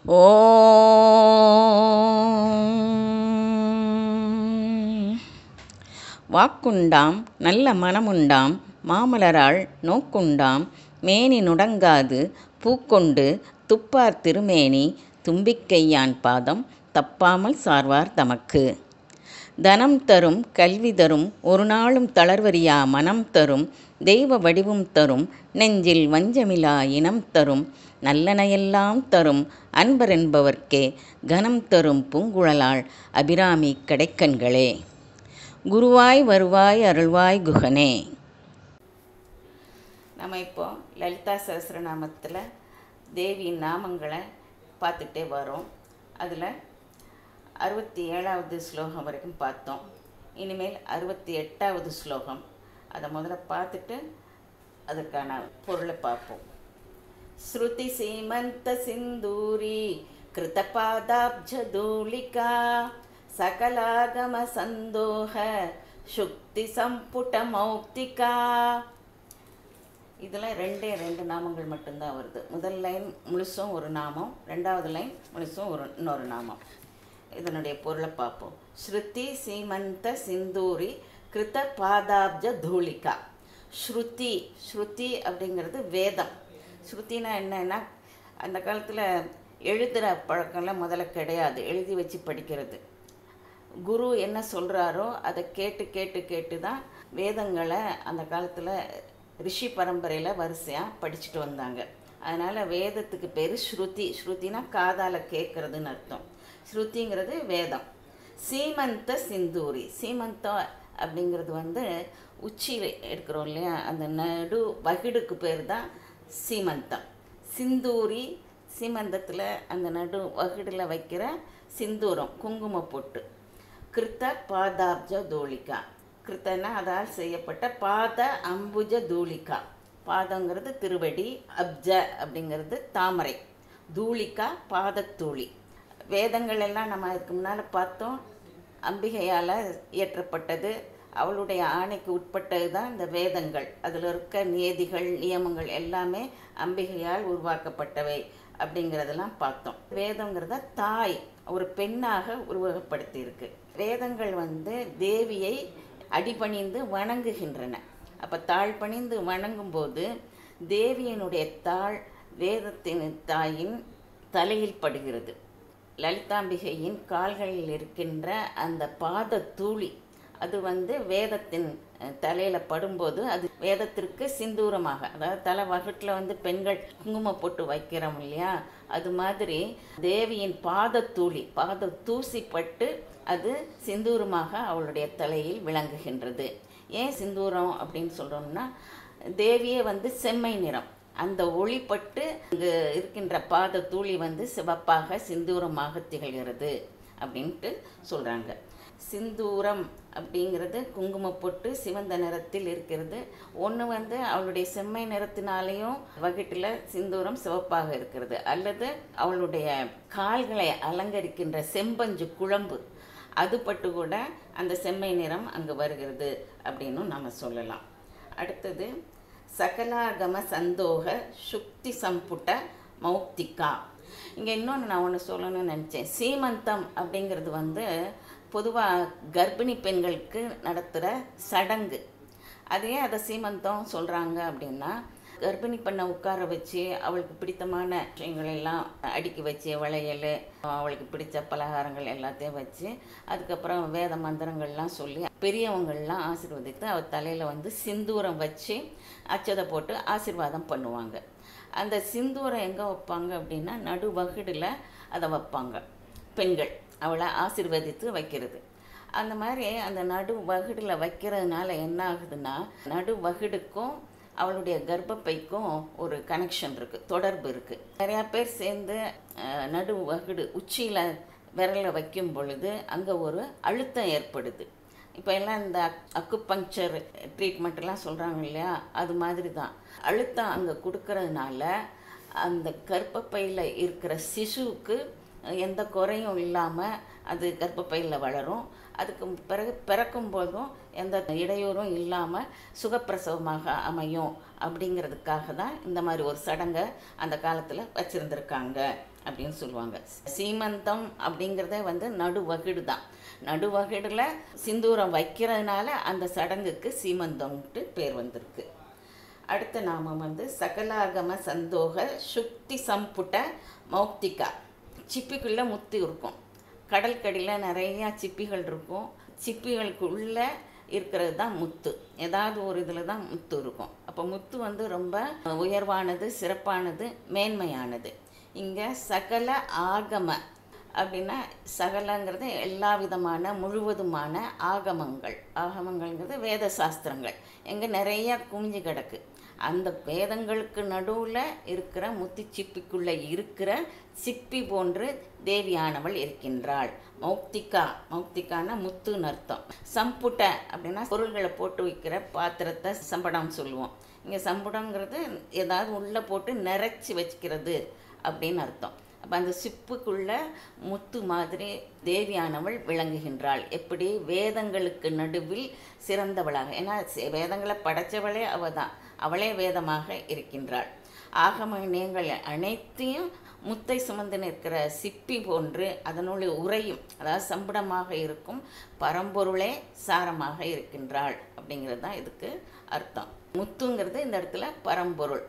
ஓம் வாக்குண்டாம் நல்ல மனமுண்டாம் மாமலராள் நோக்குண்டாம் மேனி நுடங்காது பூக்கொண்டு துப்பார் திருமேனி தும்பிக்கையான் பாதம் தப்பாமல் சார்வார் தமக்கு தனம் தரும் கல்வி தரும் ஒரு நாளும் தளர்வறியா மனம் தரும் தெய்வ வடிவும் தரும் நெஞ்சில் வஞ்சமிலா இனம் தரும் நல்லனையெல்லாம் தரும் அன்பர் என்பவர்க்கே கனம் தரும் பூங்குழலாள் அபிராமி கடைக்கண்களே குருவாய் வருவாய் அருள்வாய் குகனே நம்ம இப்போ லலிதா சஹஸ்ரநாமத்தில் தேவியின் நாமங்களை பார்த்துட்டே வரோம் அதில் அறுபத்தி ஏழாவது ஸ்லோகம் வரைக்கும் பார்த்தோம் இனிமேல் அறுபத்தி எட்டாவது ஸ்லோகம் அதை முதல்ல பார்த்துட்டு அதுக்கான பொருளை பார்ப்போம் ஸ்ருதி சீமந்த சிந்தூரி கிருதபாதாப்ஜதூளிகா சகலாகம சந்தோக சுக்தி சம்புட மௌக்திகா இதில் ரெண்டே ரெண்டு நாமங்கள் மட்டும்தான் வருது முதல் லைன் முழுசும் ஒரு நாமம் ரெண்டாவது லைன் முழுசும் ஒரு இன்னொரு நாமம் இதனுடைய பொருளை பார்ப்போம் ஸ்ருதி சீமந்த சிந்தூரி கிருத பாதாப்ஜ தூளிகா ஸ்ருதி ஸ்ருதி அப்படிங்கிறது வேதம் ஸ்ருதினா என்னன்னா அந்த காலத்தில் எழுதுகிற பழக்கம்லாம் முதல்ல கிடையாது எழுதி வச்சு படிக்கிறது குரு என்ன சொல்கிறாரோ அதை கேட்டு கேட்டு கேட்டு தான் வேதங்களை அந்த காலத்தில் ரிஷி பரம்பரையில் வரிசையாக படிச்சுட்டு வந்தாங்க அதனால் வேதத்துக்கு பேர் ஸ்ருதி ஸ்ருதினா காதால் கேட்குறதுன்னு அர்த்தம் ஸ்ருதிங்கிறது வேதம் சீமந்த சிந்தூரி சீமந்தம் அப்படிங்கிறது வந்து உச்சியில் எடுக்கிறோம் இல்லையா அந்த நடு வகிடுக்கு பேர் தான் சீமந்தம் சிந்தூரி சீமந்தத்தில் அந்த நடு வகிடில் வைக்கிற சிந்தூரம் குங்கும பொட்டு கிருத்த பாதாப்ஜ தூளிகா கிருத்தனா அதால் செய்யப்பட்ட பாத அம்புஜ தூளிகா பாதங்கிறது திருவடி அப்ஜ அப்படிங்கிறது தாமரை தூளிகா பாதத்தூளி வேதங்கள் எல்லாம் நம்ம அதுக்கு முன்னால் பார்த்தோம் அம்பிகையால் இயற்றப்பட்டது அவளுடைய ஆணைக்கு உட்பட்டது தான் இந்த வேதங்கள் அதில் இருக்க நியதிகள் நியமங்கள் எல்லாமே அம்பிகையால் உருவாக்கப்பட்டவை அப்படிங்கிறதெல்லாம் பார்த்தோம் வேதங்கிறத தாய் ஒரு பெண்ணாக உருவகப்படுத்தியிருக்கு வேதங்கள் வந்து தேவியை அடிபணிந்து வணங்குகின்றன அப்போ தாழ் பணிந்து வணங்கும்போது தேவியினுடைய தாழ் வேதத்தின் தாயின் தலையில் படுகிறது லலிதாம்பிகையின் கால்களில் இருக்கின்ற அந்த பாத தூளி அது வந்து வேதத்தின் தலையில் படும்போது அது வேதத்திற்கு சிந்தூரமாக அதாவது தலை வகுட்டில் வந்து பெண்கள் குங்கும போட்டு வைக்கிறோம் இல்லையா அது மாதிரி தேவியின் பாதத்தூளி பாத தூசி பட்டு அது சிந்தூரமாக அவளுடைய தலையில் விளங்குகின்றது ஏன் சிந்தூரம் அப்படின்னு சொல்கிறோம்னா தேவியே வந்து செம்மை நிறம் அந்த ஒளிப்பட்டு இங்கு இருக்கின்ற பாத தூளி வந்து சிவப்பாக சிந்தூரமாக திகழ்கிறது அப்படின்ட்டு சொல்கிறாங்க சிந்தூரம் அப்படிங்கிறது குங்கும பொட்டு சிவந்த நிறத்தில் இருக்கிறது ஒன்று வந்து அவளுடைய செம்மை நிறத்தினாலேயும் வகிட்டில் சிந்தூரம் சிவப்பாக இருக்கிறது அல்லது அவளுடைய கால்களை அலங்கரிக்கின்ற செம்பஞ்சு குழம்பு அது பட்டு கூட அந்த செம்மை நிறம் அங்கே வருகிறது அப்படின்னும் நம்ம சொல்லலாம் அடுத்தது சகலாகம சந்தோக சுக்தி சம்புட்ட மௌக்திகா இங்கே இன்னொன்று நான் ஒன்று சொல்லணும்னு நினச்சேன் சீமந்தம் அப்படிங்கிறது வந்து பொதுவாக கர்ப்பிணி பெண்களுக்கு நடத்துகிற சடங்கு அதே அதை சீமந்தம் சொல்கிறாங்க அப்படின்னா கர்ப்பிணி பெண்ணை உட்கார வச்சு அவளுக்கு பிடித்தமான விஷயங்கள் எல்லாம் அடுக்கி வச்சு வளையல் அவளுக்கு பிடிச்ச பலகாரங்கள் எல்லாத்தையும் வச்சு அதுக்கப்புறம் வேத மந்திரங்கள்லாம் சொல்லி பெரியவங்கள்லாம் ஆசீர்வதித்து அவள் தலையில் வந்து சிந்தூரம் வச்சு அச்சதை போட்டு ஆசீர்வாதம் பண்ணுவாங்க அந்த சிந்தூரம் எங்கே வைப்பாங்க அப்படின்னா நடு வகுடில் அதை வைப்பாங்க பெண்கள் அவளை ஆசீர்வதித்து வைக்கிறது அந்த மாதிரி அந்த நடு வகுடில் வைக்கிறதுனால என்ன ஆகுதுன்னா நடு வகுடுக்கும் அவளுடைய கர்ப்பப்பைக்கும் ஒரு கனெக்ஷன் இருக்குது தொடர்பு இருக்குது நிறையா பேர் சேர்ந்து அஹ், நடு வகுடு உச்சியில் விரலை வைக்கும் பொழுது அங்கே ஒரு அழுத்தம் ஏற்படுது இப்போ எல்லாம் இந்த அக்குபங்க்சர் ட்ரீட்மெண்ட்லாம் சொல்கிறாங்க இல்லையா அது மாதிரி தான் அழுத்தம் அங்கே கொடுக்கறதுனால அந்த கர்ப்பப்பையில் இருக்கிற சிசுவுக்கு எந்த குறையும் இல்லாமல் அது கர்ப்பப்பையில் வளரும் அதுக்கு பிறகு பிறக்கும் போதும் எந்த இடையூறும் இல்லாமல் சுகப்பிரசவமாக அமையும் அப்படிங்கிறதுக்காக தான் இந்த மாதிரி ஒரு சடங்கை அந்த காலத்தில் வச்சுருந்துருக்காங்க அப்படின்னு சொல்லுவாங்க சீமந்தம் அப்படிங்கிறத வந்து நடுவகிடு தான் நடுவகிடில் சிந்தூரம் வைக்கிறதுனால அந்த சடங்குக்கு சீமந்தம்ட்டு பேர் வந்திருக்கு அடுத்த நாமம் வந்து சகலாகம சந்தோக சுக்தி சம்புட்ட மௌக்திகா சிப்பிக்குள்ளே முத்து இருக்கும் கடற்கடியில் நிறையா சிப்பிகள் இருக்கும் சிப்பிகளுக்குள்ளே இருக்கிறது தான் முத்து ஏதாவது ஒரு இதில் தான் முத்து இருக்கும் அப்போ முத்து வந்து ரொம்ப உயர்வானது சிறப்பானது மேன்மையானது இங்கே சகல ஆகம அப்படின்னா சகலங்கிறது எல்லா விதமான முழுவதுமான ஆகமங்கள் ஆகமங்கள்ங்கிறது வேத சாஸ்திரங்கள் எங்கே நிறைய குமிஞ்சு கிடக்கு அந்த வேதங்களுக்கு நடுவில் இருக்கிற முத்து சிப்பிக்குள்ளே இருக்கிற சிப்பி போன்று தேவியானவள் இருக்கின்றாள் மௌக்திகா மௌக்திகான முத்துன்னு அர்த்தம் சம்புட்ட அப்படின்னா பொருள்களை போட்டு வைக்கிற பாத்திரத்தை சம்படம் சொல்லுவோம் இங்கே சம்புடங்கிறது ஏதாவது உள்ளே போட்டு நிறைச்சி வச்சுக்கிறது அப்படின்னு அர்த்தம் அப்போ அந்த சிப்புக்குள்ள முத்து மாதிரி தேவியானவள் விளங்குகின்றாள் எப்படி வேதங்களுக்கு நடுவில் சிறந்தவளாக ஏன்னா சி- வேதங்களை படைச்சவளே அவ தான் அவளே வேதமாக இருக்கின்றாள் ஆகம இணையங்கள் அனைத்தையும் முத்தை சுமந்து நிற்கிற சிப்பி போன்று அதனுள் உறையும் அதாவது சம்படமாக இருக்கும் பரம்பொருளே சாரமாக இருக்கின்றாள் அப்படிங்கிறது தான் இதுக்கு அர்த்தம் முத்துங்கிறது இந்த இடத்துல பரம்பொருள்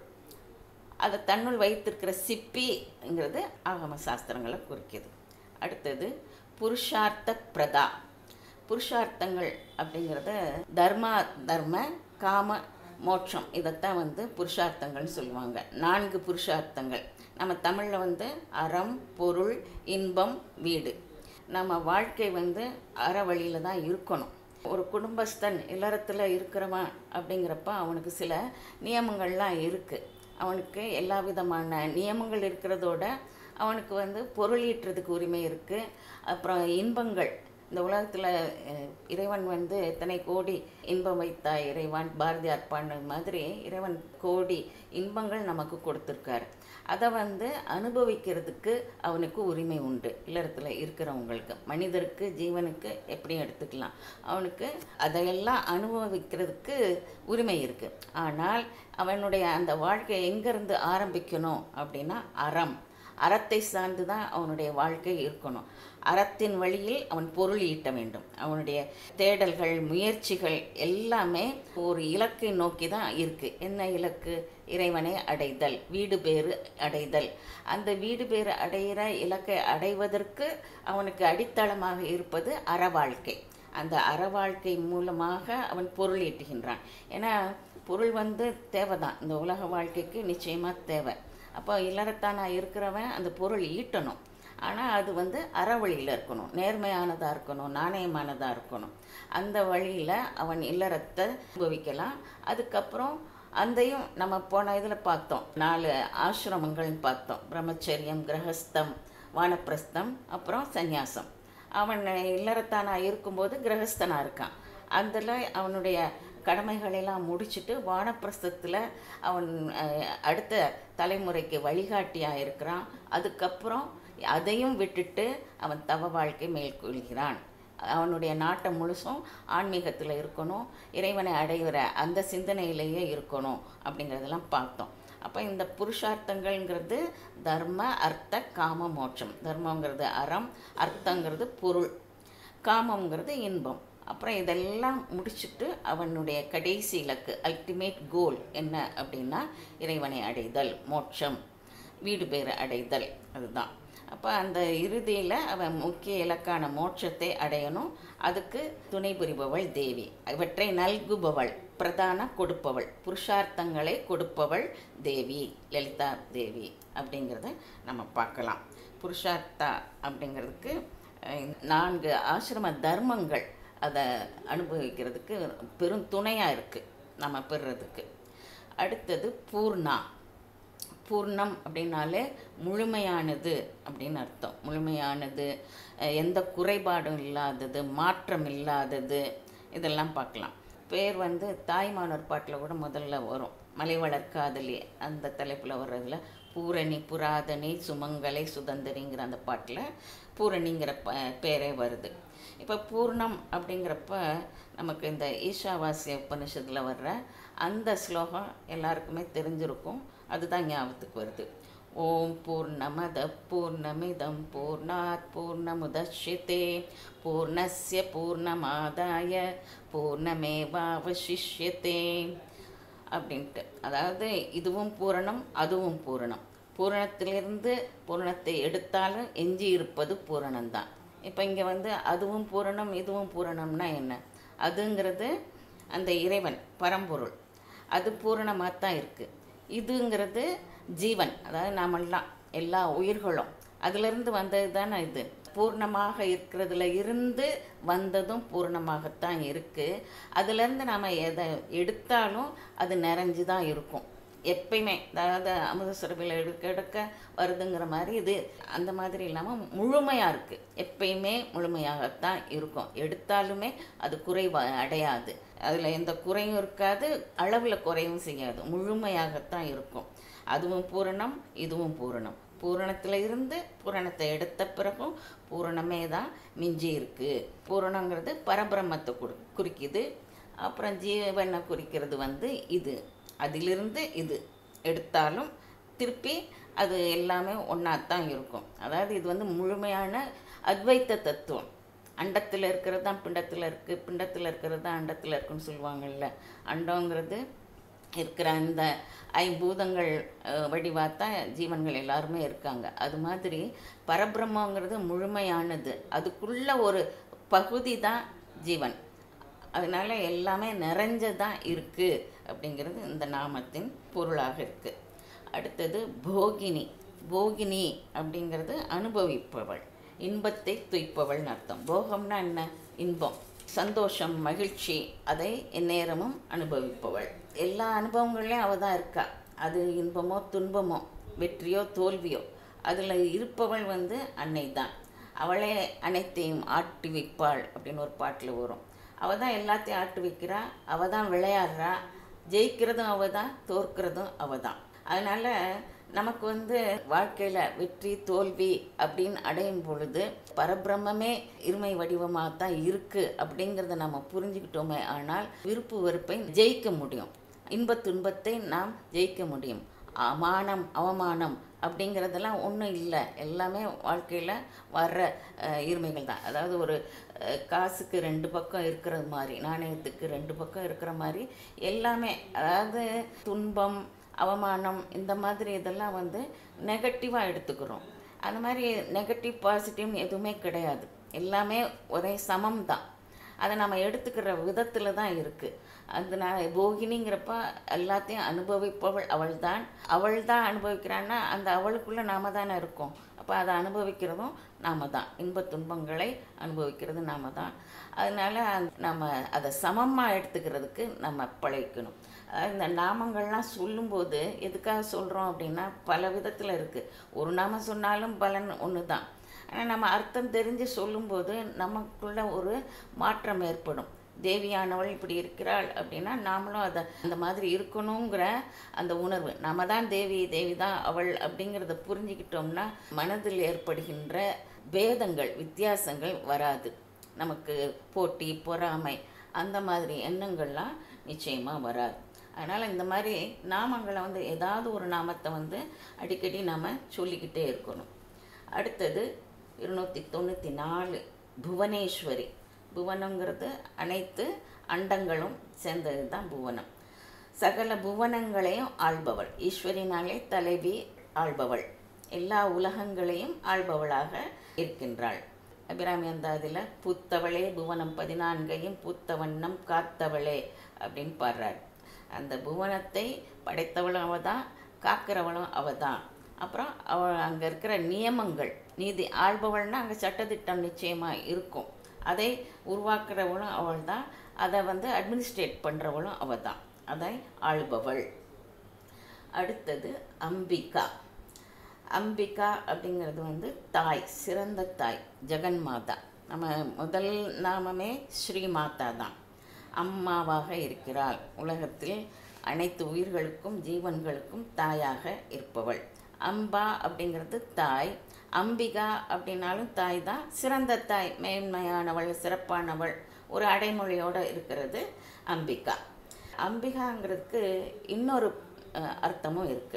அதை தன்னுள் வைத்திருக்கிற சிப்பிங்கிறது ஆகம சாஸ்திரங்களை குறிக்குது அடுத்தது புருஷார்த்த பிரதா புருஷார்த்தங்கள் அப்படிங்கிறத தர்மா தர்ம காம மோட்சம் இதைத்தான் வந்து புருஷார்த்தங்கள்னு சொல்லுவாங்க நான்கு புருஷார்த்தங்கள் நம்ம தமிழில் வந்து அறம் பொருள் இன்பம் வீடு நம்ம வாழ்க்கை வந்து அற வழியில் தான் இருக்கணும் ஒரு குடும்பஸ்தன் இல்லறத்தில் இருக்கிறவன் அப்படிங்கிறப்ப அவனுக்கு சில நியமங்கள்லாம் இருக்குது அவனுக்கு எல்லா விதமான நியமங்கள் இருக்கிறதோட அவனுக்கு வந்து பொருள் ஈட்டுறதுக்கு உரிமை இருக்குது அப்புறம் இன்பங்கள் இந்த உலகத்தில் இறைவன் வந்து எத்தனை கோடி இன்பம் வைத்தாய் இறைவன் பாரதியார் பாடின மாதிரி இறைவன் கோடி இன்பங்கள் நமக்கு கொடுத்துருக்காரு அதை வந்து அனுபவிக்கிறதுக்கு அவனுக்கு உரிமை உண்டு இல்லறத்தில் இருக்கிறவங்களுக்கு மனிதருக்கு ஜீவனுக்கு எப்படியும் எடுத்துக்கலாம் அவனுக்கு அதையெல்லாம் அனுபவிக்கிறதுக்கு உரிமை இருக்குது ஆனால் அவனுடைய அந்த வாழ்க்கை எங்கேருந்து ஆரம்பிக்கணும் அப்படின்னா அறம் அறத்தை சார்ந்து தான் அவனுடைய வாழ்க்கை இருக்கணும் அறத்தின் வழியில் அவன் பொருள் ஈட்ட வேண்டும் அவனுடைய தேடல்கள் முயற்சிகள் எல்லாமே ஒரு இலக்கை நோக்கி தான் இருக்குது என்ன இலக்கு இறைவனை அடைதல் வீடு பேறு அடைதல் அந்த வீடு பேறு அடைகிற இலக்கை அடைவதற்கு அவனுக்கு அடித்தளமாக இருப்பது அற வாழ்க்கை அந்த அற வாழ்க்கை மூலமாக அவன் பொருள் ஈட்டுகின்றான் ஏன்னா பொருள் வந்து தேவைதான் இந்த உலக வாழ்க்கைக்கு நிச்சயமாக தேவை அப்போ இல்லறத்தானாக இருக்கிறவன் அந்த பொருள் ஈட்டணும் ஆனால் அது வந்து அறவழியில் இருக்கணும் நேர்மையானதாக இருக்கணும் நாணயமானதாக இருக்கணும் அந்த வழியில் அவன் இல்லறத்தை அனுபவிக்கலாம் அதுக்கப்புறம் அந்தையும் நம்ம போன இதில் பார்த்தோம் நாலு ஆசிரமங்கள்னு பார்த்தோம் பிரம்மச்சரியம் கிரகஸ்தம் வானப்பிரஸ்தம் அப்புறம் சந்நியாசம் அவன் இல்லறத்தானாக இருக்கும்போது கிரகஸ்தனாக இருக்கான் அதில் அவனுடைய கடமைகளெல்லாம் முடிச்சுட்டு வானப்பிரஸ்தத்தில் அவன் அஹ், அடுத்த தலைமுறைக்கு வழிகாட்டியாக இருக்கிறான் அதுக்கப்புறம் அதையும் விட்டுட்டு அவன் தவ வாழ்க்கை மேற்கொள்கிறான் அவனுடைய நாட்டம் முழுசும் ஆன்மீகத்தில் இருக்கணும் இறைவனை அடைகிற அந்த சிந்தனையிலேயே இருக்கணும் அப்படிங்கிறதெல்லாம் பார்த்தோம் அப்போ இந்த புருஷார்த்தங்கள்ங்கிறது தர்ம அர்த்த காம மோட்சம் தர்மங்கிறது அறம் அர்த்தங்கிறது பொருள் காமங்கிறது இன்பம் அப்புறம் இதெல்லாம் முடிச்சுட்டு அவனுடைய கடைசி இலக்கு அல்டிமேட் கோல் என்ன அப்படின்னா இறைவனை அடைதல் மோட்சம் வீடு பேறு அடைதல் அதுதான் அப்போ அந்த இறுதியில் அவன் முக்கிய இலக்கான மோட்சத்தை அடையணும் அதுக்கு துணை புரிபவள் தேவி இவற்றை நல்குபவள் பிரதான கொடுப்பவள் புருஷார்த்தங்களை கொடுப்பவள் தேவி லலிதா தேவி அப்படிங்கிறத நம்ம பார்க்கலாம் புருஷார்த்தா அப்படிங்கிறதுக்கு அஹ், நான்கு ஆசிரம தர்மங்கள் அதை அனுபவிக்கிறதுக்கு பெரும் துணையாக இருக்குது நம்ம பெறுறதுக்கு அடுத்தது பூர்ணா பூர்ணம் அப்படின்னாலே முழுமையானது அப்படின்னு அர்த்தம் முழுமையானது அஹ் எந்த குறைபாடும் இல்லாதது மாற்றம் இல்லாதது இதெல்லாம் பார்க்கலாம் பேர் வந்து தாய்மானோர் பாட்டில் கூட முதல்ல வரும் மலைவளர் காதலி அந்த தலைப்பில் வர்றதுல பூரணி புராதனி சுமங்கலை சுதந்திரிங்கிற அந்த பாட்டில் பூரணிங்கிற ப பேரே வருது இப்போ பூர்ணம் அப்படிங்கிறப்ப நமக்கு இந்த ஈஷாவாசிய உபனிஷத்தில் வர்ற அந்த ஸ்லோகம் எல்லாருக்குமே தெரிஞ்சிருக்கும் அதுதான் ஞாபகத்துக்கு வருது ஓம் பூர்ணமத பூர்ணமிதம் பூர்ணாத் பூர்ணமுதட்சிதே பூர்ணஸ்ய பூர்ணமாதாய பூர்ணமேவாவசிஷ்யத்தே அப்படின்ட்டு அதாவது இதுவும் பூரணம் அதுவும் பூரணம் பூரணத்திலிருந்து பூரணத்தை எடுத்தாலும் எஞ்சி இருப்பது பூரணம்தான் இப்போ இங்கே வந்து அதுவும் பூரணம் இதுவும் பூரணம்னா என்ன அதுங்கிறது அந்த இறைவன் பரம்பொருள் அது பூரணமாக தான் இருக்குது இதுங்கிறது ஜீவன் அதாவது நாமெல்லாம் எல்லா உயிர்களும் அதிலிருந்து வந்தது தானே இது பூர்ணமாக இருக்கிறதுல இருந்து வந்ததும் பூர்ணமாகத்தான் இருக்குது அதுலேருந்து நாம் எதை எடுத்தாலும் அது நிறைஞ்சு தான் இருக்கும் எப்பயுமே அதாவது அமுத சுரபியில் எடுக்க எடுக்க வருதுங்கிற மாதிரி இது அந்த மாதிரி இல்லாமல் முழுமையாக இருக்குது எப்பயுமே முழுமையாகத்தான் இருக்கும் எடுத்தாலுமே அது குறைவா அடையாது அதில் எந்த குறையும் இருக்காது அளவில் குறையும் செய்யாது முழுமையாகத்தான் இருக்கும் அதுவும் பூரணம் இதுவும் பூரணம் பூரணத்தில் இருந்து பூரணத்தை எடுத்த பிறகும் பூரணமே தான் மிஞ்சி இருக்குது பூரணங்கிறது பரபிரம்மத்தை குறி குறிக்குது அப்புறம் ஜீவனை குறிக்கிறது வந்து இது அதிலிருந்து இது எடுத்தாலும் திருப்பி அது எல்லாமே ஒன்றா தான் இருக்கும் அதாவது இது வந்து முழுமையான அத்வைத்த தத்துவம் அண்டத்தில் இருக்கிறது தான் பிண்டத்தில் இருக்குது பிண்டத்தில் இருக்கிறது தான் அண்டத்தில் இருக்குன்னு சொல்லுவாங்கள்ல அண்டங்கிறது இருக்கிற அந்த ஐம்பூதங்கள் வடிவாக தான் ஜீவன்கள் எல்லாருமே இருக்காங்க அது மாதிரி பரபிரம்மங்கிறது முழுமையானது அதுக்குள்ள ஒரு பகுதி தான் ஜீவன் அதனால எல்லாமே நிறைஞ்சதான் இருக்குது அப்படிங்கிறது இந்த நாமத்தின் பொருளாக இருக்குது அடுத்தது போகினி போகினி அப்படிங்கிறது அனுபவிப்பவள் இன்பத்தை துய்ப்பவள்னு அர்த்தம் போகம்னா என்ன இன்பம் சந்தோஷம் மகிழ்ச்சி அதை எந்நேரமும் அனுபவிப்பவள் எல்லா அனுபவங்கள்லையும் அவள் தான் இருக்கா அது இன்பமோ துன்பமோ வெற்றியோ தோல்வியோ அதில் இருப்பவள் வந்து அன்னை தான் அவளே அனைத்தையும் ஆட்டி வைப்பாள் அப்படின்னு ஒரு பாட்டில் வரும் அவள் தான் எல்லாத்தையும் ஆட்டு வைக்கிறா அவள் தான் விளையாடுறா ஜெயிக்கிறதும் அவள் தான் தோற்கிறதும் அவள் தான் அதனால் நமக்கு வந்து வாழ்க்கையில் வெற்றி தோல்வி அப்படின்னு அடையும் பொழுது பரபிரம்மே இருமை வடிவமாக தான் இருக்குது அப்படிங்கிறத நம்ம புரிஞ்சுக்கிட்டோமே ஆனால் விருப்பு வெறுப்பை ஜெயிக்க முடியும் இன்பத் துன்பத்தை நாம் ஜெயிக்க முடியும் மானம் அவமானம் அப்படிங்கிறதெல்லாம் ஒன்றும் இல்லை எல்லாமே வாழ்க்கையில் வர்ற இருமைகள் தான் அதாவது ஒரு காசுக்கு ரெண்டு பக்கம் இருக்கிறது மாதிரி நாணயத்துக்கு ரெண்டு பக்கம் இருக்கிற மாதிரி எல்லாமே அதாவது துன்பம் அவமானம் இந்த மாதிரி இதெல்லாம் வந்து நெகட்டிவாக எடுத்துக்கிறோம் அந்த மாதிரி நெகட்டிவ் பாசிட்டிவ் எதுவுமே கிடையாது எல்லாமே ஒரே சமம் தான் அதை நம்ம எடுத்துக்கிற விதத்தில் தான் இருக்குது அந்த நான் போகினிங்கிறப்ப எல்லாத்தையும் அனுபவிப்பவள் அவள் தான் அவள் தான் அனுபவிக்கிறான்னா அந்த அவளுக்குள்ளே நாம தானே இருக்கோம் அப்போ அதை அனுபவிக்கிறதும் நாம தான் இன்பத் துன்பங்களை அனுபவிக்கிறது நாம தான் அதனால் நம்ம அதை சமமாக எடுத்துக்கிறதுக்கு நம்ம பழகிக்கணும் இந்த நாமங்கள்லாம் சொல்லும்போது எதுக்காக சொல்கிறோம் அப்படின்னா பல விதத்தில் இருக்குது ஒரு நாமம் சொன்னாலும் பலன் ஒன்று தான் ஆனால் நம்ம அர்த்தம் தெரிஞ்சு சொல்லும்போது நமக்குள்ள ஒரு மாற்றம் ஏற்படும் தேவியானவள் இப்படி இருக்கிறாள் அப்படின்னா நாமளும் அதை அந்த மாதிரி இருக்கணுங்கிற அந்த உணர்வு நம்ம தான் தேவி தேவி தான் அவள் அப்படிங்கிறத புரிஞ்சுக்கிட்டோம்னா மனதில் ஏற்படுகின்ற பேதங்கள் வித்தியாசங்கள் வராது நமக்கு போட்டி பொறாமை அந்த மாதிரி எண்ணங்கள்லாம் நிச்சயமாக வராது அதனால் இந்த மாதிரி நாமங்களை வந்து ஏதாவது ஒரு நாமத்தை வந்து அடிக்கடி நாம் சொல்லிக்கிட்டே இருக்கணும் அடுத்தது இருநூற்றி தொண்ணூற்றி நாலு புவனேஸ்வரி புவனங்கிறது அனைத்து அண்டங்களும் சேர்ந்தது தான் புவனம் சகல புவனங்களையும் ஆள்பவள் ஈஸ்வரினாலே தலைவி ஆள்பவள் எல்லா உலகங்களையும் ஆள்பவளாக இருக்கின்றாள் அபிராமி அந்தாதில் புத்தவளே புவனம் பதினான்கையும் புத்த வண்ணம் காத்தவளே அப்படின்னு பாடுறார் அந்த புவனத்தை படைத்தவளும் அவள் தான் காக்கிறவளும் அவள் தான் அப்புறம் அவள் அங்கே இருக்கிற நியமங்கள் நீதி ஆள்பவள்னா அங்கே சட்டத்திட்டம் நிச்சயமாக இருக்கும் அதை உருவாக்குறவளும் அவள் தான் அதை வந்து அட்மினிஸ்ட்ரேட் பண்ணுறவளும் அவள் தான் அதை ஆள்பவள் அடுத்தது அம்பிகா அம்பிகா அப்படிங்கிறது வந்து தாய் சிறந்த தாய் ஜெகன் மாதா நம்ம முதல் நாமமே ஸ்ரீ மாதா தான் அம்மாவாக இருக்கிறாள் உலகத்தில் அனைத்து உயிர்களுக்கும் ஜீவன்களுக்கும் தாயாக இருப்பவள் அம்பா அப்படிங்கிறது தாய் அம்பிகா அப்படின்னாலும் தாய் தான் சிறந்த தாய் மேன்மையானவள் சிறப்பானவள் ஒரு அடைமொழியோடு இருக்கிறது அம்பிகா அம்பிகாங்கிறதுக்கு இன்னொரு அர்த்தமும் இருக்குது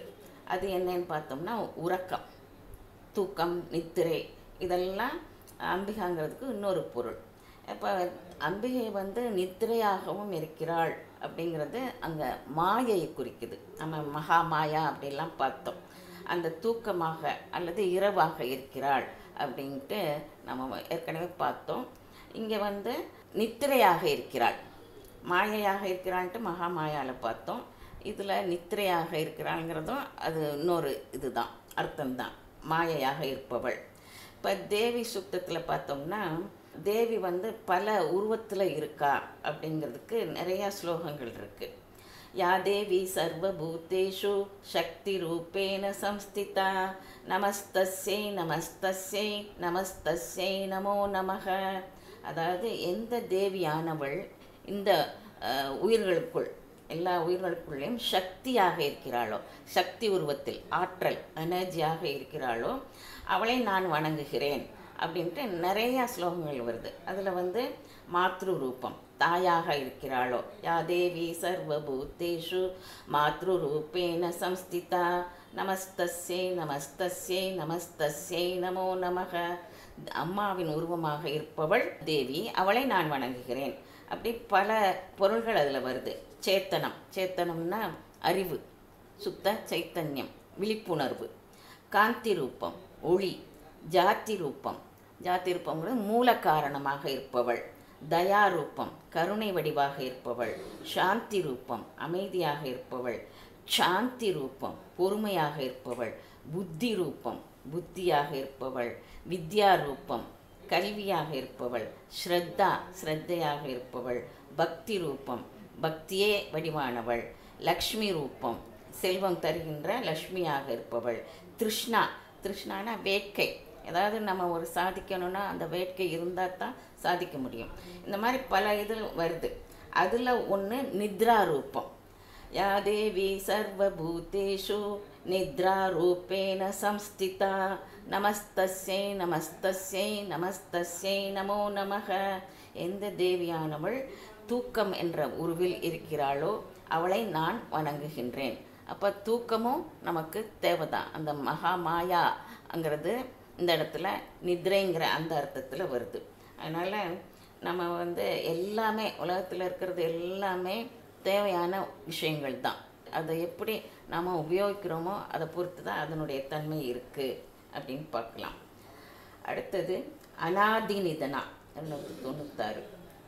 அது என்னன்னு பார்த்தோம்னா உறக்கம் தூக்கம் நித்திரை இதெல்லாம் அம்பிகாங்கிறதுக்கு இன்னொரு பொருள் இப்போ அம்பிகை வந்து நித்திரையாகவும் இருக்கிறாள் அப்படிங்கிறது அங்கே மாயையை குறிக்குது நம்ம மகா மாயா அப்படிலாம் பார்த்தோம் அந்த தூக்கமாக அல்லது இரவாக இருக்கிறாள் அப்படின்ட்டு நம்ம ஏற்கனவே பார்த்தோம் இங்கே வந்து நித்திரையாக இருக்கிறாள் மாயையாக இருக்கிறான்ட்டு மகா மாயாவில் பார்த்தோம் இதில் நித்திரையாக இருக்கிறாங்கிறதும் அது இன்னொரு இதுதான் அர்த்தம்தான் மாயையாக இருப்பவள் இப்போ தேவி சுத்தத்தில் பார்த்தோம்னா தேவி வந்து பல உருவத்தில் இருக்கா அப்படிங்கிறதுக்கு நிறையா ஸ்லோகங்கள் இருக்குது யா தேவி சர்வபூதேஷு சக்தி ரூபேண சம்ஸ்திதா நமஸ்தஸ்யை நமஸ்தஸ்யை நமஸ்தஸ்யை நமோ நமக அதாவது எந்த தேவியானவள் இந்த அஹ், உயிர்களுக்குள் எல்லா உயிர்களுக்குள்ளேயும் சக்தியாக இருக்கிறாளோ சக்தி உருவத்தில் ஆற்றல் எனர்ஜியாக இருக்கிறாளோ அவளை நான் வணங்குகிறேன் அப்படின்ட்டு நிறையா ஸ்லோகங்கள் வருது அதில் வந்து மாத்ரு ரூபம் தாயாக இருக்கிறாளோ யா தேவி சர்வபூத்தேஷு மாத்ரு ரூபேண சம்ஸ்திதா நமஸ்தஸ்யை நமஸ்தஸ்யை நமஸ்தஸ்யை நமோ நமக அம்மாவின் உருவமாக இருப்பவள் தேவி அவளை நான் வணங்குகிறேன் அப்படி பல பொருள்கள் அதில் வருது சேத்தனம் சேத்தனம்னா அறிவு சுத்த சைத்தன்யம் விழிப்புணர்வு காந்தி ரூபம் ஒளி ஜாதி ரூபம் ஜாதி ரூபங்கிறது மூல காரணமாக இருப்பவள் தயா ரூபம் கருணை வடிவாக இருப்பவள் சாந்தி ரூபம் அமைதியாக இருப்பவள் சாந்தி ரூபம் பொறுமையாக இருப்பவள் புத்தி ரூபம் புத்தியாக இருப்பவள் வித்யா ரூபம் கல்வியாக இருப்பவள் ஸ்ரத்தா ஸ்ரத்தையாக இருப்பவள் பக்தி ரூபம் பக்தியே வடிவானவள் லக்ஷ்மி ரூபம் செல்வம் தருகின்ற லக்ஷ்மியாக இருப்பவள் திருஷ்ணா திருஷ்ணானா வேட்கை ஏதாவது நம்ம ஒரு சாதிக்கணும்னா அந்த வேட்கை இருந்தால் தான் சாதிக்க முடியும் இந்த மாதிரி பல இதில் வருது அதில் ஒன்று நித்ரா ரூபம் யா தேவி சர்வபூதேஷு நித்ரா ரூபேண சம்ஸ்திதா நமஸ்தஸ்யை நமஸ்தஸ்யை நமஸ்தஸ்யை நமோ நமக எந்த தேவியானவள் தூக்கம் என்ற உருவில் இருக்கிறாளோ அவளை நான் வணங்குகின்றேன் அப்போ தூக்கமும் நமக்கு தேவைதான் அந்த மகா மாயாங்கிறது இந்த இடத்துல நித்ரைங்கிற அந்த அர்த்தத்தில் வருது அதனால் நம்ம வந்து எல்லாமே உலகத்தில் இருக்கிறது எல்லாமே தேவையான விஷயங்கள் தான் அதை எப்படி நாம் உபயோகிக்கிறோமோ அதை பொறுத்து தான் அதனுடைய தன்மை இருக்குது அப்படின்னு பார்க்கலாம் அடுத்தது அனாதி நிதனா இரநூத்தி தொண்ணூத்தாறு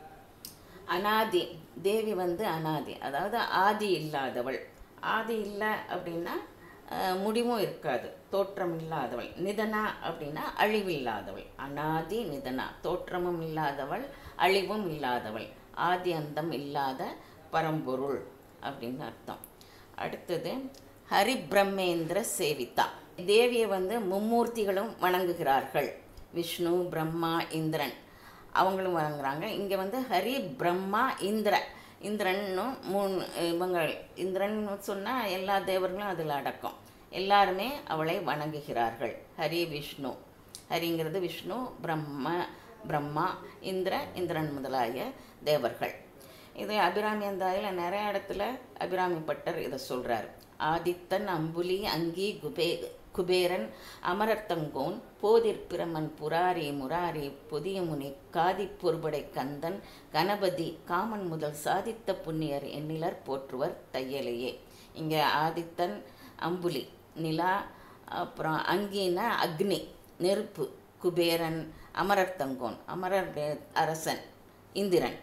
அனாதி தேவி வந்து அனாதி அதாவது ஆதி இல்லாதவள் ஆதி இல்லை அப்படின்னா அஹ், முடிவும் இருக்காது தோற்றம் இல்லாதவள் நிதனா அப்படின்னா அழிவில்லாதவள் அனாதி நிதனா தோற்றமும் இல்லாதவள் அழிவும் இல்லாதவள் ஆதி அந்தம் இல்லாத பரம்பொருள் அப்படின்னு அர்த்தம் அடுத்தது ஹரிபிரம்மேந்திர சேவிதா தேவியை வந்து மும்மூர்த்திகளும் வணங்குகிறார்கள் விஷ்ணு பிரம்மா இந்திரன் அவங்களும் வணங்குறாங்க இங்கே வந்து ஹரி பிரம்மா இந்திர இந்திரன்னும் மூணு இவங்க இந்திரன் சொன்னால் எல்லா தேவர்களும் அதில் அடக்கம் எல்லாருமே அவளை வணங்குகிறார்கள் ஹரி விஷ்ணு ஹரிங்கிறது விஷ்ணு பிரம்ம பிரம்மா இந்திர இந்திரன் முதலாய தேவர்கள் இது அபிராமி அந்தாயில் நிறைய இடத்துல அபிராமி பட்டர் இதை சொல்கிறார் ஆதித்தன் அம்புலி அங்கி குபே குபேரன் அமரர்த்தங்கோன் போதிற் பிரமன் புராரி முராரி பொதியமுனி காதி பொறுபடை கந்தன் கணபதி காமன் முதல் சாதித்த புண்ணியர் எண்ணிலர் போற்றுவர் தையலையே இங்கே ஆதித்தன் அம்புலி நிலா அப்புறம் அங்கினா அக்னி நெருப்பு குபேரன் அமரர்த்தங்கோன் அமரர் தே- அரசன் இந்திரன்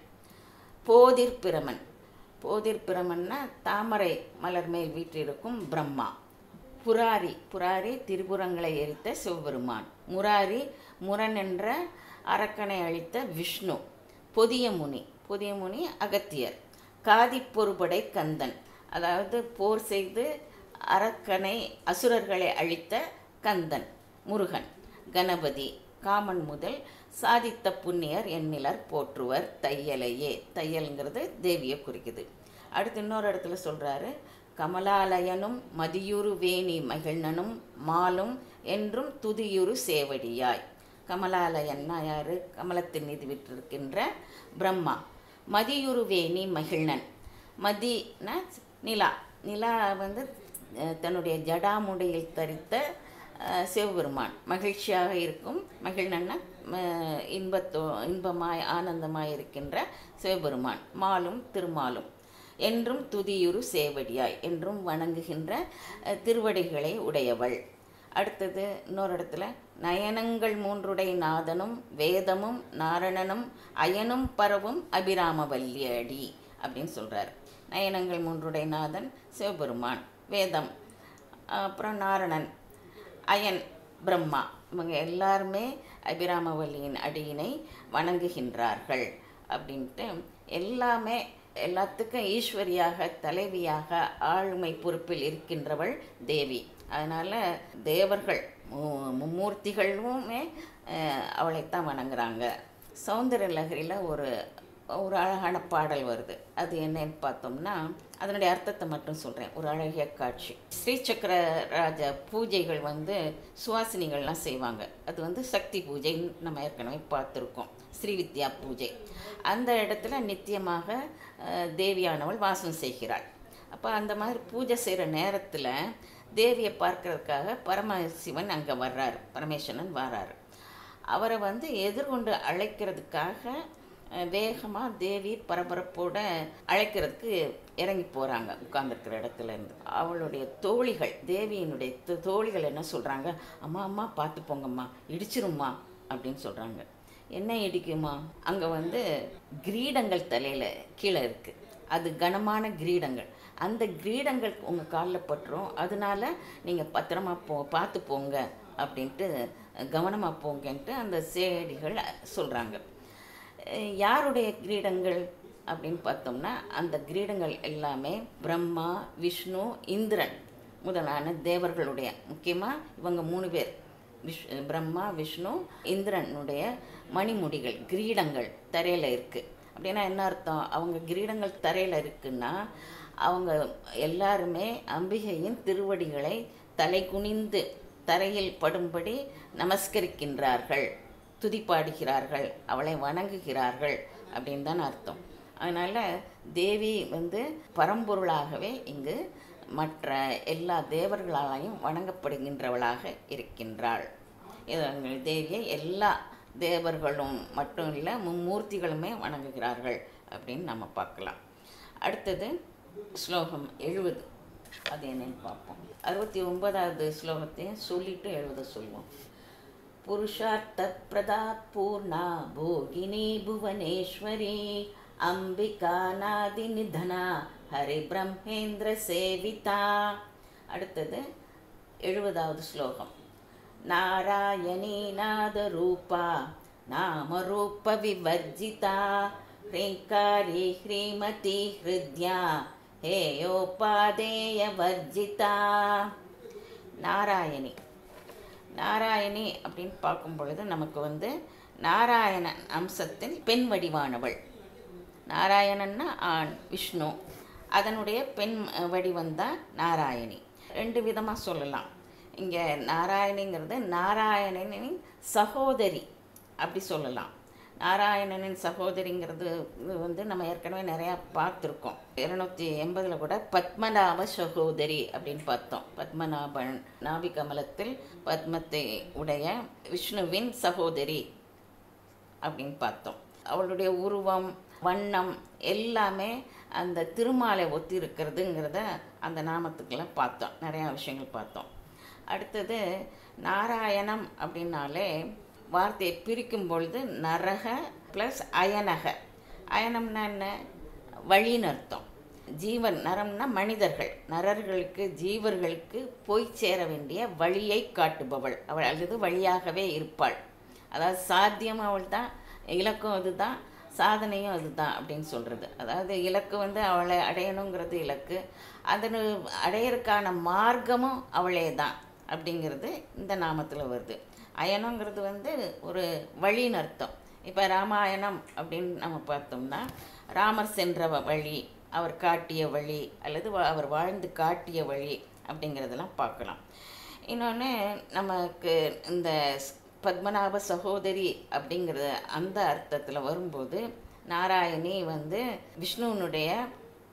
போதிர் பிரமன் போதிர் பிரமன்னா தாமரை மலர் மேல் வீற்றிருக்கும் பிரம்மா புராரி புராரி திரிபுரங்களை எரித்த சிவபெருமான் முராரி முரண் என்ற அரக்கனை அழித்த விஷ்ணு பொதிய முனி பொதிய முனி அகத்தியர் காதிப்பொருபடை கந்தன் அதாவது போர் செய்து அரக்கனை அசுரர்களை அழித்த கந்தன் முருகன் கணபதி காமன் முதல் சாதித்த புண்ணியர் எண்ணிலர் போற்றுவர் தையலையே தையல்ங்கிறது தேவியை குறிக்குது அடுத்து இன்னொரு இடத்துல சொல்கிறாரு கமலாலயனும் மதியுரு வேணி மகிழ்னனும் மாலும் என்றும் துதியுரு சேவடியாய் கமலாலயன்னா யாரு கமலத்தின் மீது விட்டிருக்கின்ற பிரம்மா மதியுரு வேணி மகிழ்னன் மதினா நிலா நிலா வந்து அஹ், தன்னுடைய ஜடாமுடியில் தரித்த அஹ், சிவபெருமான் மகிழ்ச்சியாக இருக்கும் மகிழ்நன்னா அஹ், இன்பத்தோ இன்பமாய் ஆனந்தமாய் இருக்கின்ற சிவபெருமான் மாலும் திருமாலும் என்றும் துதியுறு சேவடியாய் என்றும் வணங்குகின்ற அஹ், திருவடிகளை உடையவள் அடுத்தது இன்னொரு இடத்துல நயனங்கள் மூன்றுடை நாதனும் வேதமும் நாரணனும் அயனும் பரவும் அபிராமவல்லியடி அப்படின்னு சொல்கிறார் நயனங்கள் மூன்றுடை நாதன் சிவபெருமான் வேதம் அப்புறம் நாரணன் அயன் பிரம்மா இவங்க எல்லாருமே அபிராமவல்லியின் அடியினை வணங்குகின்றார்கள் அப்படின்ட்டு எல்லாமே எல்லாத்துக்கும் ஈஸ்வரியாக தலைவியாக ஆளுமை பொறுப்பில் இருக்கின்றவள் தேவி அதனால் தேவர்கள் மு- மும்மூர்த்திகளுமே அஹ், அவளைத்தான் வணங்குறாங்க சௌந்தர லஹரியில் ஒரு ஒரு அழகான பாடல் வருது அது என்னன்னு பார்த்தோம்னா அதனுடைய அர்த்தத்தை மட்டும் சொல்கிறேன் ஒரு அழகிய காட்சி ஸ்ரீசக்கர ராஜ பூஜைகள் வந்து சுவாசினிகள்லாம் செய்வாங்க அது வந்து சக்தி பூஜைன்னு நம்ம ஏற்கனவே பார்த்துருக்கோம் ஸ்ரீவித்யா பூஜை அந்த இடத்துல நித்தியமாக அஹ், தேவியானவள் வாசம் செய்கிறாள் அப்போ அந்த மாதிரி பூஜை செய்கிற நேரத்தில் தேவியை பார்க்கறதுக்காக பரமசிவன் அங்கே வர்றாரு பரமேஸ்வரன் வர்றாரு அவரை வந்து எதிர்கொண்டு அழைக்கிறதுக்காக வேகமாக தேவி பரபரப்போட அழைக்கிறதுக்கு இறங்கி போகிறாங்க உட்கார்ந்துருக்கிற இடத்துல இருந்து அவளுடைய தோழிகள் தேவியினுடைய தோ- தோழிகள் என்ன சொல்கிறாங்க அம்மா அம்மா பார்த்து போங்கம்மா இடிச்சிரும்மா அப்படின்னு சொல்கிறாங்க என்ன இடிக்குமா அங்கே வந்து கிரீடங்கள் தலையில் கீழே இருக்குது அது கனமான கிரீடங்கள் அந்த கிரீடங்கள் உங்கள் காலில் பட்டுரும் அதனால நீங்கள் பத்திரமா போ பார்த்து போங்க அப்படின்ட்டு கவனமாக போங்கன்ட்டு அந்த சேடிகள் சொல்கிறாங்க யாருடைய கிரீடங்கள் அப்படின்னு பார்த்தோம்னா அந்த கிரீடங்கள் எல்லாமே பிரம்மா விஷ்ணு இந்திரன் முதலான தேவர்களுடைய முக்கியமாக இவங்க மூணு பேர் விஷ் பிரம்மா விஷ்ணு இந்திரனுடைய மணிமுடிகள் கிரீடங்கள் தரையில் இருக்குது அப்படின்னா என்ன அர்த்தம் அவங்க கிரீடங்கள் தரையில் இருக்குன்னா அவங்க எல்லாருமே அம்பிகையின் திருவடிகளை தலை குனிந்து தரையில் படும்படி நமஸ்கரிக்கின்றார்கள் துதிப்பாடுகிறார்கள் அவளை வணங்குகிறார்கள் அப்படின்னு தான் அர்த்தம் அதனால் தேவி வந்து பரம்பொருளாகவே இங்கு மற்ற எல்லா தேவர்களாலையும் வணங்கப்படுகின்றவளாக இருக்கின்றாள் இது தேவியை எல்லா தேவர்களும் மட்டும் இல்லை மும்மூர்த்திகளுமே வணங்குகிறார்கள் அப்படின்னு நம்ம பார்க்கலாம் அடுத்தது ஸ்லோகம் எழுபது அது என்னன்னு பார்ப்போம் அறுபத்தி ஒன்பதாவது ஸ்லோகத்தையும் சொல்லிட்டு எழுபது சொல்லுவோம் पुरुषार्थप्रदा पूर्णा भोगिनी भुवनेश्वरी अम्बिका नादिनिधना ஹரிபிரம்மேந்திரசேவிதா அடுத்தது எழுபதாவது ஸ்லோகம் நாராயணி நாதரூபா நாமரூப விவர்ஜிதா ஹ்ரீங்காரி ஹ்ரீமதி ஹிருத்யா ஹேயோபாதேய வர்ஜிதா நாராயணி நாராயணி அப்படின்னு பார்க்கும் பொழுது நமக்கு வந்து நாராயணன் அம்சத்தில் பெண் வடிவானவள் நாராயணன்னா ஆண் விஷ்ணு அதனுடைய பெண் வடிவந்தான் நாராயணி ரெண்டு விதமாக சொல்லலாம் இங்கே நாராயணிங்கிறது நாராயணனின் சகோதரி அப்படி சொல்லலாம் நாராயணனின் சகோதரிங்கிறது இது வந்து நம்ம ஏற்கனவே நிறையா பார்த்துருக்கோம் இருநூத்தி எண்பதில் கூட பத்மநாப சகோதரி அப்படின்னு பார்த்தோம் பத்மநாபன் நாபி கமலத்தில் பத்மத்தை உடைய விஷ்ணுவின் சகோதரி அப்படின்னு பார்த்தோம் அவளுடைய உருவம் வண்ணம் எல்லாமே அந்த திருமாலை ஒத்தி இருக்கிறதுங்கிறத அந்த நாமத்துக்கெல்லாம் பார்த்தோம் நிறையா விஷயங்கள் பார்த்தோம் அடுத்தது நாராயணம் அப்படின்னாலே வார்த்தையை பிரிக்கும் பொழுது நரக ப்ளஸ் அயனக அயனம்னா என்ன வழின்னு அர்த்தம் ஜீவன் நரம்னா மனிதர்கள் நரர்களுக்கு ஜீவர்களுக்கு போய் சேர வேண்டிய வழியை காட்டுபவள் அவள் அல்லது வழியாகவே இருப்பாள் அதாவது சாத்தியம் அவள் தான் இலக்கும் அதுதான் சாதனையும் அதுதான் அப்படின்னு சொல்கிறது அதாவது இலக்கு வந்து அவளை அடையணுங்கிறது இலக்கு அதனை அடையறதுக்கான மார்க்கமும் அவளே தான் அப்படிங்கிறது இந்த நாமத்தில் வருது அயனங்கிறது வந்து ஒரு வழின்னு அர்த்தம் இப்போ ராமாயணம் அப்படின்னு நம்ம பார்த்தோம்னா ராமர் சென்ற வ- வழி அவர் காட்டிய வழி அல்லது வா- அவர் வாழ்ந்து காட்டிய வழி அப்படிங்கிறதெல்லாம் பார்க்கலாம் இன்னொன்று நமக்கு இந்த ஸ்- பத்மநாப சகோதரி அப்படிங்கிற அந்த அர்த்தத்தில் வரும்போது நாராயணி வந்து விஷ்ணுவனுடைய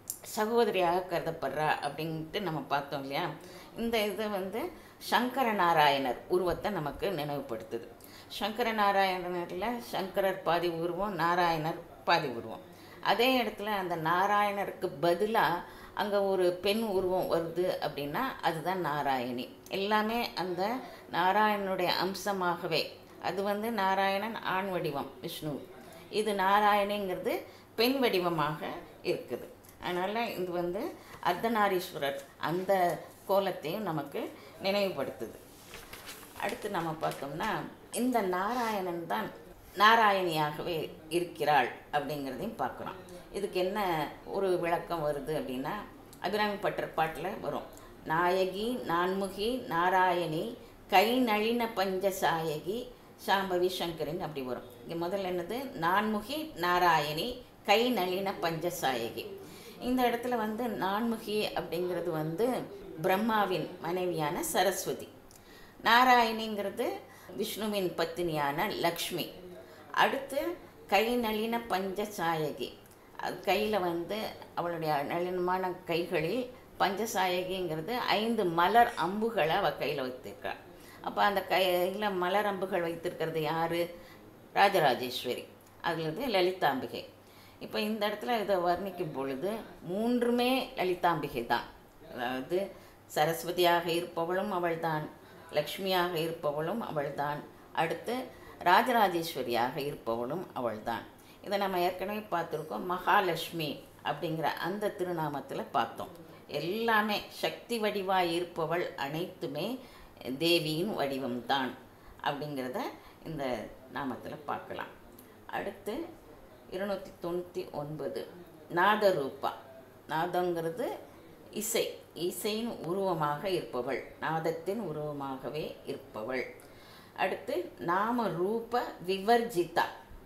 சகோதரியாக கருதப்படுறா அப்படின்ட்டு நம்ம பார்த்தோம் இல்லையா இந்த இது வந்து சங்கர நாராயணர் உருவத்தை நமக்கு நினைவுபடுத்துது சங்கர நாராயணரில் சங்கரர் பாதி உருவம் நாராயணர் பாதி உருவம் அதே இடத்துல அந்த நாராயணருக்கு பதிலாக அங்கே ஒரு பெண் உருவம் வருது அப்படின்னா அதுதான் நாராயணி எல்லாமே அந்த நாராயணனுடைய அம்சமாகவே அது வந்து நாராயணன் ஆண் வடிவம் விஷ்ணு இது நாராயணிங்கிறது பெண் வடிவமாக இருக்குது அதனால் இது வந்து அர்த்தநாரீஸ்வரர் அந்த கோலத்தையும் நமக்கு நினைவுபடுத்துது அடுத்து நம்ம பார்த்தோம்னா இந்த நாராயணன் தான் நாராயணியாகவே இருக்கிறாள் அப்படிங்கிறதையும் பார்க்குறோம் இதுக்கு என்ன ஒரு விளக்கம் வருது அப்படின்னா அபிராமி பட்டர் பாட்டில் வரும் நாயகி நான்முகி நாராயணி கை நளின பஞ்சசாயகி சாம்பவி சங்கரின் அப்படி வரும் இங்கே முதல்ல என்னது நான்முகி நாராயணி கை நளின பஞ்சசாயகி இந்த இடத்துல வந்து நான்முகி அப்படிங்கிறது வந்து பிரம்மாவின் மனைவியான சரஸ்வதி நாராயணிங்கிறது விஷ்ணுவின் பத்தினியான லக்ஷ்மி அடுத்து கை நளின பஞ்சசாயகி அது கையில் வந்து அவளுடைய நளினமான கைகளில் பஞ்சசாயகிங்கிறது ஐந்து மலர் அம்புகளை அவள் கையில் வைத்திருக்காள் அப்போ அந்த கையில் மலர் அம்புகள் வைத்திருக்கிறது யார் ராஜராஜேஸ்வரி அதுலேருந்து லலிதாம்பிகை இப்போ இந்த இடத்துல இதை வர்ணிக்கும் பொழுது மூன்றுமே லலிதாம்பிகை தான் அதாவது சரஸ்வதியாக இருப்பவளும் அவள்தான் லக்ஷ்மியாக இருப்பவளும் அவள்தான் அடுத்து ராஜராஜேஸ்வரியாக இருப்பவளும் அவள்தான் இதை நம்ம ஏற்கனவே பார்த்துருக்கோம் மகாலட்சுமி அப்படிங்கிற அந்த திருநாமத்தில் பார்த்தோம் எல்லாமே சக்தி வடிவாய் இருப்பவள் அனைத்துமே தேவியின் வடிவம்தான் அப்படிங்கிறத இந்த நாமத்தில் பார்க்கலாம் அடுத்து இருநூற்றி தொண்ணூற்றி ஒன்பது நாதரூபா நாதங்கிறது இசை இசையின் உருவமாக இருப்பவள் நாதத்தின் உருவமாகவே இருப்பவள் அடுத்து நாம ரூப விவர்ஜிதா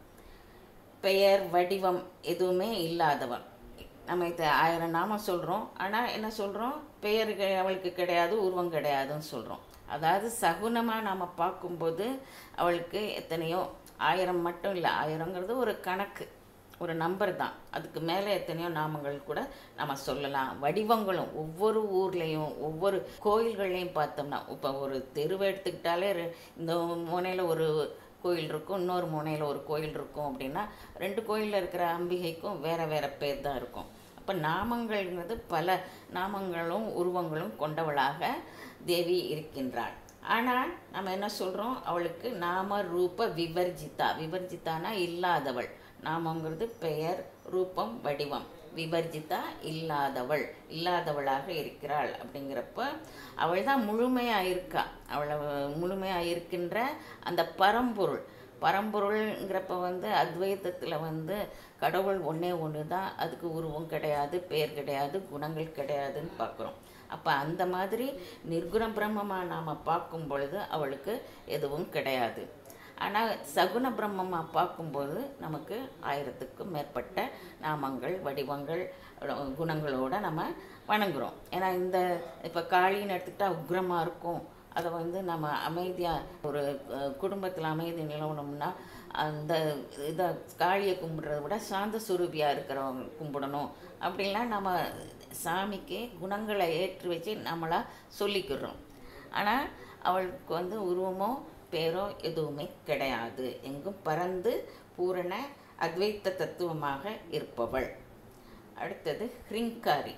பெயர் வடிவம் எதுவுமே இல்லாதவன் நம்ம இதை ஆயிரம் நாமம் சொல்கிறோம் ஆனால் என்ன சொல்கிறோம் பெயர் கெ- அவளுக்கு கிடையாது உருவம் கிடையாதுன்னு சொல்கிறோம் அதாவது சகுனமாக நாம் பார்க்கும்போது அவளுக்கு எத்தனையோ ஆயிரம் மட்டும் இல்லை ஆயிரங்கிறது ஒரு கணக்கு ஒரு நம்பர் தான் அதுக்கு மேலே எத்தனையோ நாமங்கள் கூட நம்ம சொல்லலாம் வடிவங்களும் ஒவ்வொரு ஊர்லேயும் ஒவ்வொரு கோயில்கள்லையும் பார்த்தோம்னா இப்போ ஒரு தெருவை எடுத்துக்கிட்டாலே ரெ- இந்த முனையில் ஒரு கோயில் இருக்கும் இன்னொரு முனையில் ஒரு கோயில் இருக்கும் அப்படின்னா ரெண்டு கோயிலில் இருக்கிற அம்பிகைக்கும் வேறு வேறு பேர் தான் இருக்கும் அப்போ நாமங்கள்ங்கிறது பல நாமங்களும் உருவங்களும் கொண்டவளாக தேவி இருக்கின்றாள் ஆனால் நம்ம என்ன சொல்கிறோம் அவளுக்கு நாம ரூப விவர்ஜிதா விவர்ஜிதானா இல்லாதவள் நாமங்கிறது பெயர் ரூபம் வடிவம் விவர்ஜிதா இல்லாதவள் இல்லாதவளாக இருக்கிறாள் அப்படிங்கிறப்ப அவள் தான் முழுமையாக இருக்கா அவளை முழுமையாக இருக்கின்ற அந்த பரம்பொருள் பரம்பொருள்ங்கிறப்ப வந்து அத்வைதத்தில் வந்து கடவுள் ஒன்றே ஒன்று தான் அதுக்கு உருவம் கிடையாது பெயர் கிடையாது குணங்கள் கிடையாதுன்னு பார்க்குறோம் அப்போ அந்த மாதிரி நிர்குண பிரம்மமாக நாம் பார்க்கும் பொழுது அவளுக்கு எதுவும் கிடையாது ஆனால் சகுன பிரம்மமாக பார்க்கும்போது நமக்கு ஆயிரத்துக்கும் மேற்பட்ட நாமங்கள் வடிவங்கள் அஹ், குணங்களோட நம்ம வணங்குறோம் ஏன்னா இந்த இப்போ காளின்னு எடுத்துக்கிட்டால் உக்ரமாக இருக்கும் அதை வந்து நம்ம அமைதியாக ஒரு குடும்பத்தில் அமைதி நிலவணும்னா அந்த இதை காளியை கும்பிட்றத விட சாந்த சுரூபியாக இருக்கிறவங்க கும்பிடணும் அப்படின்லாம் நம்ம சாமிக்கு குணங்களை ஏற்றி வச்சு நம்மளாக சொல்லிக்கிறோம் ஆனால் அவளுக்கு வந்து உருவமோ பேரோ எதுவுமே கிடையாது எங்கும் பறந்து பூரண அத்வைத்த தத்துவமாக இருப்பவள் அடுத்தது ஹ்ரிங்காரி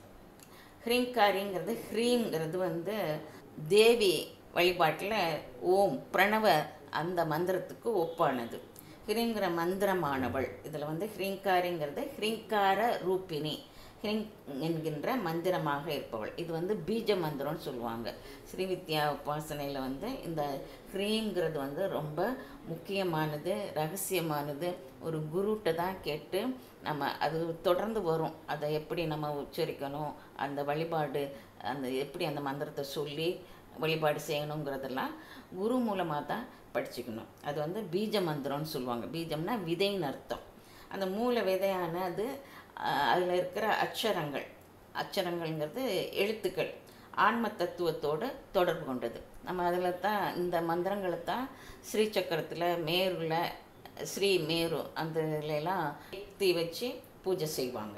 ஹ்ரீங்காரிங்கிறது ஹ்ரீங்கிறது வந்து தேவி வழிபாட்டில் ஓம் பிரணவ அந்த மந்திரத்துக்கு ஒப்பானது ஹ்ரீங்கிற மந்திரமானவள் இதில் வந்து ஹ்ரீங்காரிங்கிறது ஹ்ரீங்கார ரூபிணி ஹ்ரீங் என்கின்ற மந்திரமாக இருப்பவள் இது வந்து பீஜ மந்திரம்னு சொல்லுவாங்க ஸ்ரீவித்யா உபாசனையில் வந்து இந்த ஹ்ரீங்கிறது வந்து ரொம்ப முக்கியமானது ரகசியமானது ஒரு குருட்ட தான் கேட்டு நம்ம அது தொடர்ந்து வரும் அதை எப்படி நம்ம உச்சரிக்கணும் அந்த வழிபாடு அந்த எப்படி அந்த மந்திரத்தை சொல்லி வழிபாடு செய்யணுங்கிறதெல்லாம் குரு மூலமாக தான் படிச்சுக்கணும் அது வந்து பீஜ மந்திரம்னு சொல்லுவாங்க பீஜம்னா விதைன்னு அர்த்தம் அந்த மூல விதையான அது அதில் இருக்கிற அச்சரங்கள் அச்சரங்கள்ங்கிறது எழுத்துக்கள் ஆன்ம தத்துவத்தோடு தொடர்பு கொண்டது நம்ம அதில் தான் இந்த மந்திரங்களை தான் ஸ்ரீ சக்கரத்தில் மேருல ஸ்ரீ மேரு அந்த இதுலலாம் தீ வச்சு பூஜை செய்வாங்க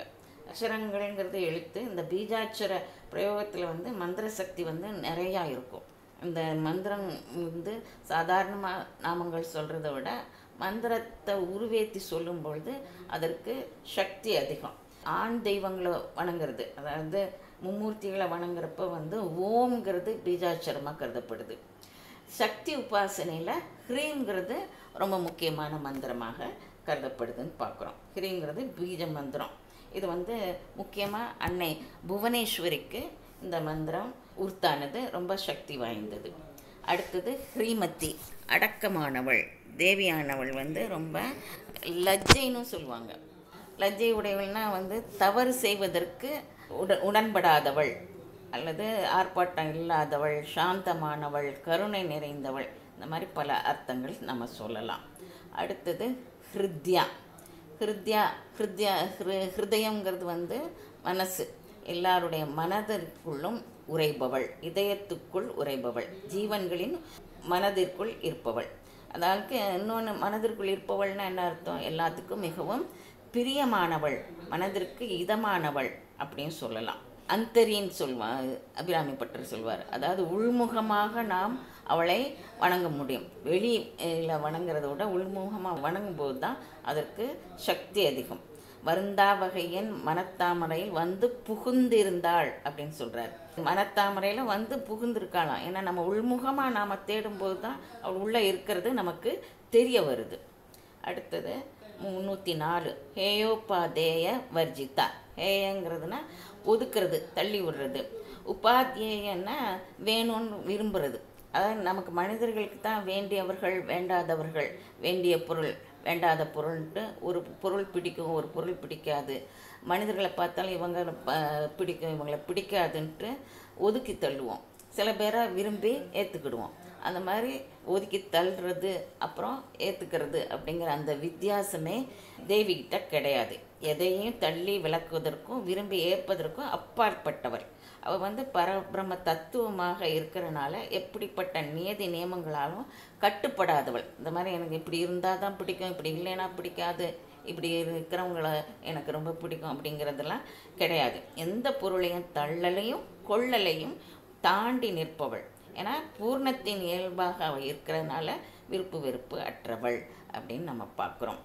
அக்ஷரங்கள்ங்கிறது எழுத்து இந்த பீஜாட்சர பிரயோகத்தில் வந்து மந்திர சக்தி வந்து நிறையா இருக்கும் இந்த மந்திரம் வந்து சாதாரணமாக நாமங்கள் சொல்கிறத விட மந்திரத்தை உருவேற்றி சொல்லும் பொழுது அதற்கு சக்தி அதிகம் ஆண் தெய்வங்களை வணங்குறது அதாவது மும்மூர்த்திகளை வணங்குறப்ப வந்து ஓம்ங்கிறது பீஜாட்சரமாக கருதப்படுது சக்தி உபாசனையில் ஹ்ரீங்கிறது ரொம்ப முக்கியமான மந்திரமாக கருதப்படுதுன்னு பார்க்குறோம் ஹ்ரீங்கிறது பீஜ மந்திரம் இது வந்து முக்கியமாக அன்னை புவனேஸ்வரிக்கு இந்த மந்திரம் உருத்தானது ரொம்ப சக்தி வாய்ந்தது அடுத்தது ஹ்ரீமதி அடக்கமானவள் தேவியானவள் வந்து ரொம்ப லஜ்ஜைன்னு சொல்லுவாங்க லஜ்ஜை உடையவள்னா வந்து தவறு செய்வதற்கு உட உடன்படாதவள் அல்லது ஆர்ப்பாட்டம் இல்லாதவள் சாந்தமானவள் கருணை நிறைந்தவள் இந்த மாதிரி பல அர்த்தங்கள் நம்ம சொல்லலாம் அடுத்தது ஹிருத்யா ஹிருத்யா ஹிருத்யா ஹிரு ஹிருதயங்கிறது வந்து மனசு எல்லாருடைய மனதிற்குள்ளும் உரைபவள் இதயத்துக்குள் உரைபவள் ஜீவன்களின் மனதிற்குள் இருப்பவள் அதாவது இன்னொன்று மனதிற்குள் இருப்பவள்னா என்ன அர்த்தம் எல்லாத்துக்கும் மிகவும் பிரியமானவள் மனதிற்கு இதமானவள் அப்படின்னு சொல்லலாம் அந்தரின்னு சொல்வார் அபிராமி பட்டர் சொல்வார் அதாவது உள்முகமாக நாம் அவளை வணங்க முடியும் வெளியில் வணங்குறத விட உள்முகமாக வணங்கும்போது தான் அதற்கு சக்தி அதிகம் வருந்தா வகையின் மனத்தாமரையில் வந்து புகுந்திருந்தாள் அப்படின்னு சொல்கிறார் மனத்தாமரையில் வந்து புகுந்திருக்காளாம் ஏன்னா நம்ம உள்முகமாக நாம் தேடும்போது தான் அவள் உள்ளே இருக்கிறது நமக்கு தெரிய வருது அடுத்தது முந்நூற்றி நாலு ஹேயோபாதேய வர்ஜிதா ஹேயங்கிறதுனா ஒதுக்குறது தள்ளி விடுறது உபாத்தியேயன்னா வேணும்னு விரும்புறது அதாவது நமக்கு மனிதர்களுக்கு தான் வேண்டியவர்கள் வேண்டாதவர்கள் வேண்டிய பொருள் வேண்டாத பொருள்ன்ட்டு ஒரு பொருள் பிடிக்கும் ஒரு பொருள் பிடிக்காது மனிதர்களை பார்த்தாலும் இவங்க ப- பிடிக்கும் இவங்களை பிடிக்காதுன்ட்டு ஒதுக்கி தள்ளுவோம் சில பேரை விரும்பி ஏற்றுக்கிடுவோம் அந்த மாதிரி ஒதுக்கி தள்ளுறது அப்புறம் ஏற்றுக்கிறது அப்படிங்கிற அந்த வித்தியாசமே தேவிகிட்ட கிடையாது எதையும் தள்ளி விளக்குவதற்கும் விரும்பி ஏற்பதற்கும் அப்பாற்பட்டவர் அவள் வந்து பரபிரம்ம தத்துவமாக இருக்கிறனால எப்படிப்பட்ட நியதி நியமங்களாலும் கட்டுப்படாதவள் இந்த மாதிரி எனக்கு இப்படி இருந்தால் தான் பிடிக்கும் இப்படி இல்லைன்னா பிடிக்காது இப்படி இருக்கிறவங்கள எனக்கு ரொம்ப பிடிக்கும் அப்படிங்கிறதெல்லாம் கிடையாது எந்த பொருளையும் தள்ளலையும் கொள்ளலையும் தாண்டி நிற்பவள் ஏன்னா பூர்ணத்தின் இயல்பாக அவள் இருக்கிறதுனால விருப்பு வெறுப்பு அற்றவள் அப்படின்னு நம்ம பார்க்குறோம்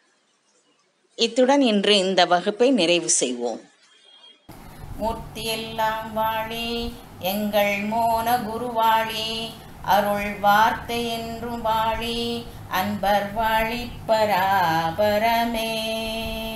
இத்துடன் இன்று இந்த வகுப்பை நிறைவு செய்வோம் மூர்த்தியெல்லாம் வாழி எங்கள் மோன குருவாழி அருள் வார்த்தை என்றும் வாழி அன்பர் வாழி பராபரமே